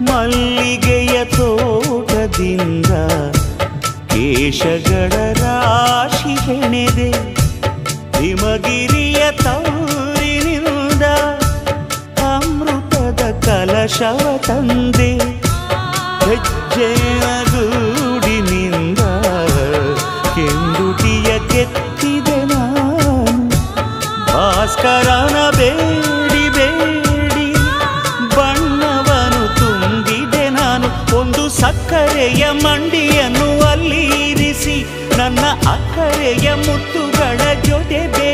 ಮಲ್ಲಿಗೆಯ ತೋಟದಿಂದ ಕೇಶಗಳ ರಾಶಿ ಹೆಣೆದೆ ಹಿಮಗಿರಿಯ ತೌರಿನಿಂದ ಅಮೃತದ ಕಲಶವ ತಂದೆ ಹೆಜ್ಜೆಯ ಗೂಡಿನಿಂದ ಕೆಂದುಟಿಯ ಕೆತ್ತಿದೆ ನಾನು ಭಾಸ್ಕರನ ಬೇಡಿ ಬೇಡಿ ಬಣ್ಣವನು ತುಂಬಿದೆ ನಾನು ಒಂದು ಸಕ್ಕರೆಯ ಮಂಡಿಯನ್ನು ಅಲ್ಲಿ ಇರಿಸಿ ನನ್ನ ಅಕ್ಕರೆಯ ಮುತ್ತುಗಳ ಜೊತೆ ಬೇ